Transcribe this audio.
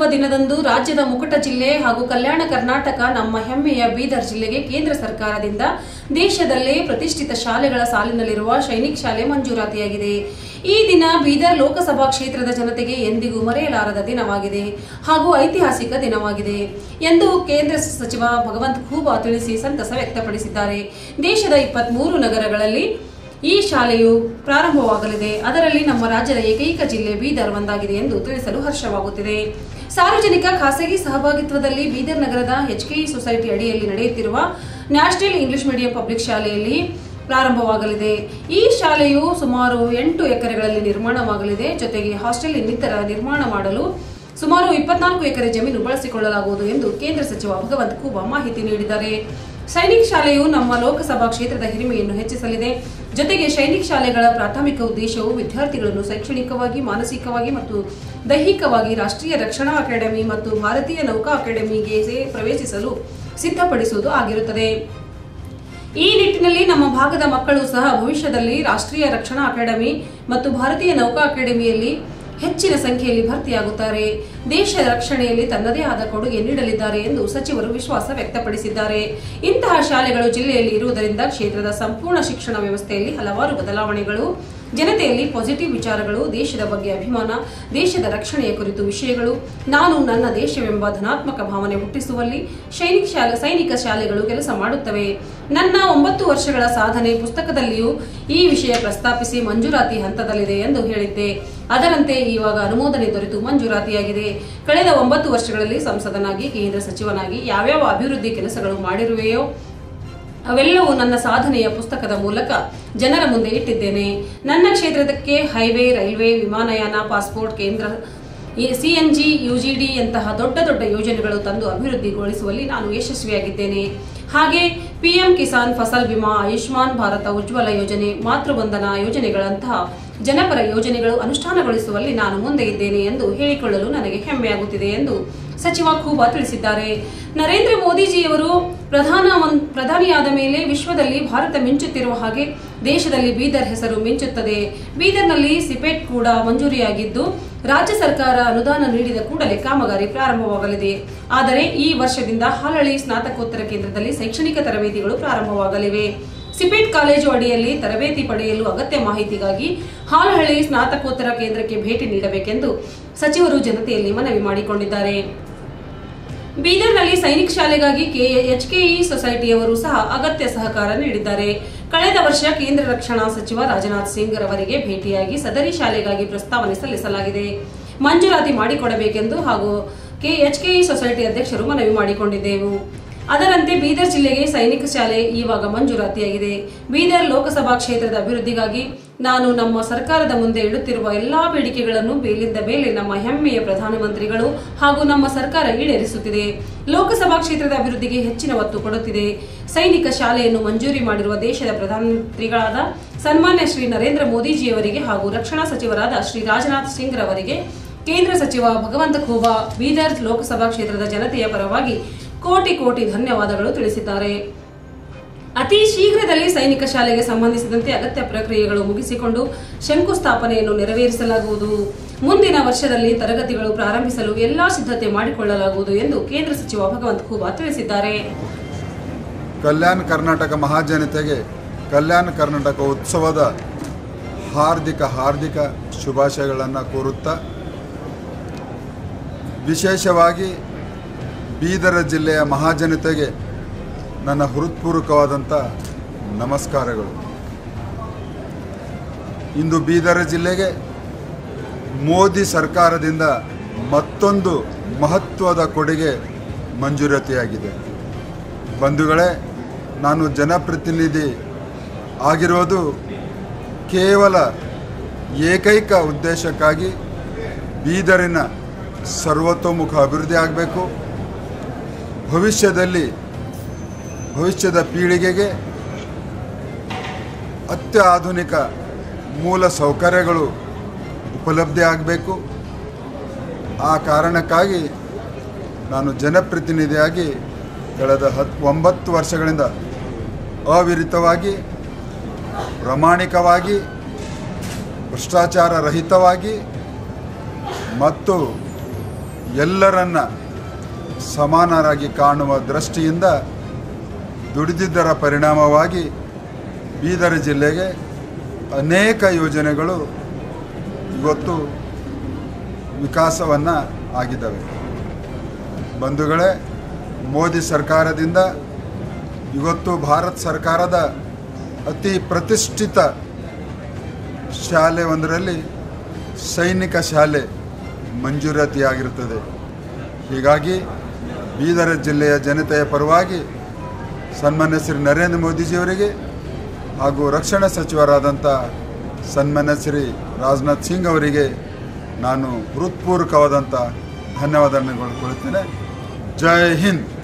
ದಿನದಂದು ರಾಜ್ಯದ ಮುಕುಟ ಜಿಲ್ಲೆ ಹಾಗೂ ಕಲ್ಯಾಣ ಕರ್ನಾಟಕ ನಮ್ಮ ಹೆಮ್ಮೆಯ ಬೀದರ್ ಜಿಲ್ಲೆಗೆ ಕೇಂದ್ರ ಸರ್ಕಾರದಿಂದ ದೇಶದಲ್ಲೇ ಪ್ರತಿಷ್ಠಿತ ಶಾಲೆಗಳ ಸಾಲಿನಲ್ಲಿರುವ ಸೈನಿಕ್ ಶಾಲೆ ಮಂಜೂರಾತಿಯಾಗಿದೆ ಈ ದಿನ ಬೀದರ್ ಲೋಕಸಭಾ ಕ್ಷೇತ್ರದ ಜನತೆಗೆ ಎಂದಿಗೂ ಮರೆಯಲಾರದ ದಿನವಾಗಿದೆ ಹಾಗೂ ಐತಿಹಾಸಿಕ ದಿನವಾಗಿದೆ ಎಂದು ಕೇಂದ್ರ ಸಚಿವ ಭಗವಂತ್ ಖೂಬಾ ತಿಳಿಸಿ ಸಂತಸ ವ್ಯಕ್ತಪಡಿಸಿದ್ದಾರೆ ದೇಶದ ಇಪ್ಪತ್ಮೂರು ನಗರಗಳಲ್ಲಿ ಈ ಶಾಲೆಯು ಪ್ರಾರಂಭವಾಗಲಿದೆ ಅದರಲ್ಲಿ ನಮ್ಮ ರಾಜ್ಯದ ಏಕೈಕ ಜಿಲ್ಲೆ ಬೀದರ್ ಒಂದಾಗಿದೆ ಎಂದು ತಿಳಿಸಲು ಹರ್ಷವಾಗುತ್ತಿದೆ ಸಾರ್ವಜನಿಕ ಖಾಸಗಿ ಸಹಭಾಗಿತ್ವದಲ್ಲಿ ಬೀದರ್ ನಗರದ ಎಚ್ಕೆಇ ಸೊಸೈಟಿ ಅಡಿಯಲ್ಲಿ ನಡೆಯುತ್ತಿರುವ ನ್ಯಾಷನಲ್ ಇಂಗ್ಲಿಷ್ ಮೀಡಿಯಂ ಪಬ್ಲಿಕ್ ಶಾಲೆಯಲ್ಲಿ ಪ್ರಾರಂಭವಾಗಲಿದೆ ಈ ಶಾಲೆಯು ಸುಮಾರು ಎಂಟು ಎಕರೆಗಳಲ್ಲಿ ನಿರ್ಮಾಣವಾಗಲಿದೆ ಜೊತೆಗೆ ಹಾಸ್ಟೆಲ್ ಇನ್ನಿತರ ನಿರ್ಮಾಣ ಮಾಡಲು ಸುಮಾರು ಇಪ್ಪತ್ನಾಲ್ಕು ಎಕರೆ ಜಮೀನು ಬಳಸಿಕೊಳ್ಳಲಾಗುವುದು ಎಂದು ಕೇಂದ್ರ ಸಚಿವ ಭಗವಂತ್ ಖೂಬಾ ಮಾಹಿತಿ ನೀಡಿದ್ದಾರೆ ಸೈನಿಕ್ ಶಾಲೆಯು ನಮ್ಮ ಲೋಕಸಭಾ ಕ್ಷೇತ್ರದ ಹಿರಿಮೆಯನ್ನು ಹೆಚ್ಚಿಸಲಿದೆ ಜೊತೆಗೆ ಸೈನಿಕ್ ಶಾಲೆಗಳ ಪ್ರಾಥಮಿಕ ಉದ್ದೇಶವು ವಿದ್ಯಾರ್ಥಿಗಳನ್ನು ಶೈಕ್ಷಣಿಕವಾಗಿ ಮಾನಸಿಕವಾಗಿ ಮತ್ತು ದೈಹಿಕವಾಗಿ ರಾಷ್ಟ್ರೀಯ ರಕ್ಷಣಾ ಅಕಾಡೆಮಿ ಮತ್ತು ಭಾರತೀಯ ನೌಕಾ ಅಕಾಡೆಮಿಗೆ ಸೇ- ಪ್ರವೇಶಿಸಲು ಸಿದ್ಧಪಡಿಸುವುದು ಆಗಿರುತ್ತದೆ ಈ ನಿಟ್ಟಿನಲ್ಲಿ ನಮ್ಮ ಭಾಗದ ಮಕ್ಕಳು ಸಹ ಭವಿಷ್ಯದಲ್ಲಿ ರಾಷ್ಟ್ರೀಯ ರಕ್ಷಣಾ ಅಕಾಡೆಮಿ ಮತ್ತು ಭಾರತೀಯ ನೌಕಾ ಅಕಾಡೆಮಿಯಲ್ಲಿ ಹೆಚ್ಚಿನ ಸಂಖ್ಯೆಯಲ್ಲಿ ಭರ್ತಿಯಾಗುತ್ತಾರೆ ದೇಶ ರಕ್ಷಣೆಯಲ್ಲಿ ತನ್ನದೇ ಆದ ಕೊಡುಗೆ ನೀಡಲಿದ್ದಾರೆ ಎಂದು ಸಚಿವರು ವಿಶ್ವಾಸ ವ್ಯಕ್ತಪಡಿಸಿದ್ದಾರೆ ಇಂತಹ ಶಾಲೆಗಳು ಜಿಲ್ಲೆಯಲ್ಲಿ ಇರುವುದರಿಂದ ಕ್ಷೇತ್ರದ ಸಂಪೂರ್ಣ ಶಿಕ್ಷಣ ವ್ಯವಸ್ಥೆಯಲ್ಲಿ ಹಲವಾರು ಬದಲಾವಣೆಗಳು ಜನತೆಯಲ್ಲಿ ಪಾಸಿಟಿವ್ ವಿಚಾರಗಳು ದೇಶದ ಬಗ್ಗೆ ಅಭಿಮಾನ ದೇಶದ ರಕ್ಷಣೆಯ ಕುರಿತು ವಿಷಯಗಳು ನಾನು ನನ್ನ ದೇಶವೆಂಬ ಧನಾತ್ಮಕ ಭಾವನೆ ಹುಟ್ಟಿಸುವಲ್ಲಿ ಸೈನಿಕ ಶಾಲೆ ಸೈನಿಕ ಶಾಲೆಗಳು ಕೆಲಸ ಮಾಡುತ್ತವೆ ನನ್ನ ಒಂಬತ್ತು ವರ್ಷಗಳ ಸಾಧನೆ ಪುಸ್ತಕದಲ್ಲಿಯೂ ಈ ವಿಷಯ ಪ್ರಸ್ತಾಪಿಸಿ ಮಂಜೂರಾತಿ ಹಂತದಲ್ಲಿದೆ ಎಂದು ಹೇಳಿದ್ದೆ ಅದರಂತೆ ಇವಾಗ ಅನುಮೋದನೆ ದೊರೆತು ಮಂಜೂರಾತಿಯಾಗಿದೆ ಕಳೆದ ಒಂಬತ್ತು ವರ್ಷಗಳಲ್ಲಿ ಸಂಸದನಾಗಿ ಕೇಂದ್ರ ಸಚಿವನಾಗಿ ಯಾವ್ಯಾವ ಅಭಿವೃದ್ಧಿ ಕೆಲಸಗಳು ಮಾಡಿರುವೆಯೋ ಅವೆಲ್ಲವೂ ನನ್ನ ಸಾಧನೆಯ ಪುಸ್ತಕದ ಮೂಲಕ ಜನರ ಮುಂದೆ ಇಟ್ಟಿದ್ದೇನೆ ನನ್ನ ಕ್ಷೇತ್ರಕ್ಕೆ ಹೈವೇ ರೈಲ್ವೆ ವಿಮಾನಯಾನ ಪಾಸ್ಪೋರ್ಟ್ ಕೇಂದ್ರ ಸಿಎನ್ಜಿ ಯುಜಿಡಿ ಯಂತಹ ದೊಡ್ಡ ದೊಡ್ಡ ಯೋಜನೆಗಳು ತಂದು ಅಭಿವೃದ್ಧಿಗೊಳಿಸುವಲ್ಲಿ ನಾನು ಯಶಸ್ವಿಯಾಗಿದ್ದೇನೆ ಹಾಗೆ ಪಿಎಂ ಕಿಸಾನ್ ಫಸಲ್ ವಿಮಾ ಆಯುಷ್ಮಾನ್ ಭಾರತ ಉಜ್ವಲ ಯೋಜನೆ ಮಾತೃವಂದನಾ ಯೋಜನೆಗಳಂತಹ ಜನಪರ ಯೋಜನೆಗಳು ಅನುಷ್ಠಾನಗೊಳಿಸುವಲ್ಲಿ ನಾನು ಮುಂದೆ ಇದ್ದೇನೆ ಎಂದು ಹೇಳಿಕೊಳ್ಳಲು ನನಗೆ ಹೆಮ್ಮೆಯಾಗುತ್ತಿದೆ ಎಂದು ಸಚಿವ ಖೂಬಾ ತಿಳಿಸಿದ್ದಾರೆ ನರೇಂದ್ರ ಮೋದಿಜಿಯವರು ಪ್ರಧಾನ ಪ್ರಧಾನಿಯಾದ ಮೇಲೆ ವಿಶ್ವದಲ್ಲಿ ಭಾರತ ಮಿಂಚುತ್ತಿರುವ ಹಾಗೆ ದೇಶದಲ್ಲಿ ಬೀದರ್ ಹೆಸರು ಮಿಂಚುತ್ತದೆ ಬೀದರ್ನಲ್ಲಿ ಸಿಪೆಟ್ ಕೂಡ ಮಂಜೂರಿಯಾಗಿದ್ದು ರಾಜ್ಯ ಸರ್ಕಾರ ಅನುದಾನ ನೀಡಿದ ಕೂಡಲೇ ಕಾಮಗಾರಿ ಪ್ರಾರಂಭವಾಗಲಿದೆ ಆದರೆ ಈ ವರ್ಷದಿಂದ ಹಾಲಳಿ ಸ್ನಾತಕೋತ್ತರ ಕೇಂದ್ರದಲ್ಲಿ ಶೈಕ್ಷಣಿಕ ತರಬೇತಿಗಳು ಪ್ರಾರಂಭವಾಗಲಿವೆ ಸಿಪೆಟ್ ಕಾಲೇಜು ಅಡಿಯಲ್ಲಿ ತರಬೇತಿ ಪಡೆಯಲು ಅಗತ್ಯ ಮಾಹಿತಿಗಾಗಿ ಹಾಲಹಳ್ಳಿ ಸ್ನಾತಕೋತ್ತರ ಕೇಂದ್ರಕ್ಕೆ ಭೇಟಿ ನೀಡಬೇಕೆಂದು ಸಚಿವರು ಜನತೆಯಲ್ಲಿ ಮನವಿ ಮಾಡಿಕೊಂಡಿದ್ದಾರೆ ಬೀದರ್ನಲ್ಲಿ ಸೈನಿಕ್ ಶಾಲೆಗಾಗಿ ಎಚ್ಕೆಇ ಸೊಸೈಟಿಯವರು ಸಹ ಅಗತ್ಯ ಸಹಕಾರ ನೀಡಿದ್ದಾರೆ ಕಳೆದ ವರ್ಷ ಕೇಂದ್ರ ರಕ್ಷಣಾ ಸಚಿವ ರಾಜನಾಥ್ ಸಿಂಗ್ ರವರಿಗೆ ಭೇಟಿಯಾಗಿ ಸದರಿ ಶಾಲೆಗಾಗಿ ಪ್ರಸ್ತಾವನೆ ಸಲ್ಲಿಸಲಾಗಿದೆ ಮಂಜೂರಾತಿ ಮಾಡಿಕೊಡಬೇಕೆಂದು ಹಾಗೂ ಎಚ್ಕೆಇ ಸೊಸೈಟಿ ಅಧ್ಯಕ್ಷರು ಮನವಿ ಮಾಡಿಕೊಂಡಿದ್ದೆವು ಅದರಂತೆ ಬೀದರ್ ಜಿಲ್ಲೆಗೆ ಸೈನಿಕ ಶಾಲೆ ಈವಾಗ ಮಂಜೂರಾತಿಯಾಗಿದೆ ಬೀದರ್ ಲೋಕಸಭಾ ಕ್ಷೇತ್ರದ ಅಭಿವೃದ್ಧಿಗಾಗಿ ನಾನು ನಮ್ಮ ಸರ್ಕಾರದ ಮುಂದೆ ಇಡುತ್ತಿರುವ ಎಲ್ಲಾ ಬೇಡಿಕೆಗಳನ್ನು ಬೇಲಿಂದ ಮೇಲೆ ನಮ್ಮ ಹೆಮ್ಮೆಯ ಪ್ರಧಾನಮಂತ್ರಿಗಳು ಹಾಗೂ ನಮ್ಮ ಸರ್ಕಾರ ಈಡೇರಿಸುತ್ತಿದೆ ಲೋಕಸಭಾ ಕ್ಷೇತ್ರದ ಅಭಿವೃದ್ಧಿಗೆ ಹೆಚ್ಚಿನ ಒತ್ತು ಕೊಡುತ್ತಿದೆ ಸೈನಿಕ ಶಾಲೆಯನ್ನು ಮಂಜೂರಿ ಮಾಡಿರುವ ದೇಶದ ಪ್ರಧಾನಮಂತ್ರಿಗಳಾದ ಸನ್ಮಾನ್ಯ ಶ್ರೀ ನರೇಂದ್ರ ಮೋದಿಜಿಯವರಿಗೆ ಹಾಗೂ ರಕ್ಷಣಾ ಸಚಿವರಾದ ಶ್ರೀ ರಾಜನಾಥ್ ಸಿಂಗ್ ರವರಿಗೆ ಕೇಂದ್ರ ಸಚಿವ ಭಗವಂತ ಖೂಬಾ ಬೀದರ್ ಲೋಕಸಭಾ ಕ್ಷೇತ್ರದ ಜನತೆಯ ಪರವಾಗಿ ಕೋಟಿ ಕೋಟಿ ಧನ್ಯವಾದಗಳು ತಿಳಿಸಿದ್ದಾರೆ ಅತಿ ಶೀಘ್ರದಲ್ಲಿ ಸೈನಿಕ ಶಾಲೆಗೆ ಸಂಬಂಧಿಸಿದಂತೆ ಅಗತ್ಯ ಪ್ರಕ್ರಿಯೆಗಳು ಮುಗಿಸಿಕೊಂಡು ಶಂಕುಸ್ಥಾಪನೆಯನ್ನು ನೆರವೇರಿಸಲಾಗುವುದು ಮುಂದಿನ ವರ್ಷದಲ್ಲಿ ತರಗತಿಗಳು ಪ್ರಾರಂಭಿಸಲು ಎಲ್ಲಾ ಸಿದ್ಧತೆ ಮಾಡಿಕೊಳ್ಳಲಾಗುವುದು ಎಂದು ಕೇಂದ್ರ ಸಚಿವ ಭಗವಂತ ಖೂಬಾ ತಿಳಿಸಿದ್ದಾರೆ ಕಲ್ಯಾಣ ಕರ್ನಾಟಕ ಮಹಾಜನತೆಗೆ ಕಲ್ಯಾಣ ಕರ್ನಾಟಕ ಉತ್ಸವದ ಹಾರ್ದಿಕ ಹಾರ್ದಿಕ ಶುಭಾಶಯಗಳನ್ನು ಕೋರುತ್ತಾ ವಿಶೇಷವಾಗಿ ಬೀದರ ಜಿಲ್ಲೆಯ ಮಹಾಜನತೆಗೆ ನನ್ನ ಹೃತ್ಪೂರ್ವಕವಾದಂಥ ನಮಸ್ಕಾರಗಳು ಇಂದು ಬೀದರ ಜಿಲ್ಲೆಗೆ ಮೋದಿ ಸರ್ಕಾರದಿಂದ ಮತ್ತೊಂದು ಮಹತ್ವದ ಕೊಡುಗೆ ಮಂಜೂರಾತಿಯಾಗಿದೆ ಬಂಧುಗಳೇ ನಾನು ಜನಪ್ರತಿನಿಧಿ ಆಗಿರೋದು ಕೇವಲ ಏಕೈಕ ಉದ್ದೇಶಕ್ಕಾಗಿ ಬೀದರಿನ ಸರ್ವತೋಮುಖ ಅಭಿವೃದ್ಧಿ ಆಗಬೇಕು ಭವಿಷ್ಯದಲ್ಲಿ ಭವಿಷ್ಯದ ಪೀಳಿಗೆಗೆ ಅತ್ಯಾಧುನಿಕ ಮೂಲ ಸೌಕರ್ಯಗಳು ಉಪಲಬ್ಧಿ ಆಗಬೇಕು ಆ ಕಾರಣಕ್ಕಾಗಿ ನಾನು ಜನಪ್ರತಿನಿಧಿಯಾಗಿ ಕಳೆದ ಹತ್ತು ಒಂಬತ್ತು ವರ್ಷಗಳಿಂದ ಅವಿರತವಾಗಿ ಪ್ರಾಮಾಣಿಕವಾಗಿ ಭ್ರಷ್ಟಾಚಾರ ರಹಿತವಾಗಿ ಮತ್ತು ಎಲ್ಲರನ್ನ ಸಮಾನರಾಗಿ ಕಾಣುವ ದೃಷ್ಟಿಯಿಂದ ದುಡಿದಿದ್ದರ ಪರಿಣಾಮವಾಗಿ ಬೀದರ್ ಜಿಲ್ಲೆಗೆ ಅನೇಕ ಯೋಜನೆಗಳು ಇವತ್ತು ವಿಕಾಸವನ್ನು ಆಗಿದ್ದಾವೆ ಬಂಧುಗಳೇ ಮೋದಿ ಸರ್ಕಾರದಿಂದ ಇವತ್ತು ಭಾರತ ಸರ್ಕಾರದ ಅತಿ ಪ್ರತಿಷ್ಠಿತ ಶಾಲೆ ಒಂದರಲ್ಲಿ ಸೈನಿಕ ಶಾಲೆ ಮಂಜೂರಾತಿಯಾಗಿರುತ್ತದೆ ಹೀಗಾಗಿ ಬೀದರ್ ಜಿಲ್ಲೆಯ ಜನತೆಯ ಪರವಾಗಿ ಸನ್ಮಾನ್ಯ ಶ್ರೀ ನರೇಂದ್ರ ಮೋದಿಜಿಯವರಿಗೆ ಹಾಗೂ ರಕ್ಷಣಾ ಸಚಿವರಾದಂಥ ಸನ್ಮಾನ್ಯ ಶ್ರೀ ರಾಜನಾಥ್ ಸಿಂಗ್ ಅವರಿಗೆ ನಾನು ಹೃತ್ಪೂರ್ವಕವಾದಂಥ ಧನ್ಯವಾದಗಳನ್ನು ಕೊಡುತ್ತೇನೆ ಜೈ ಹಿಂದ್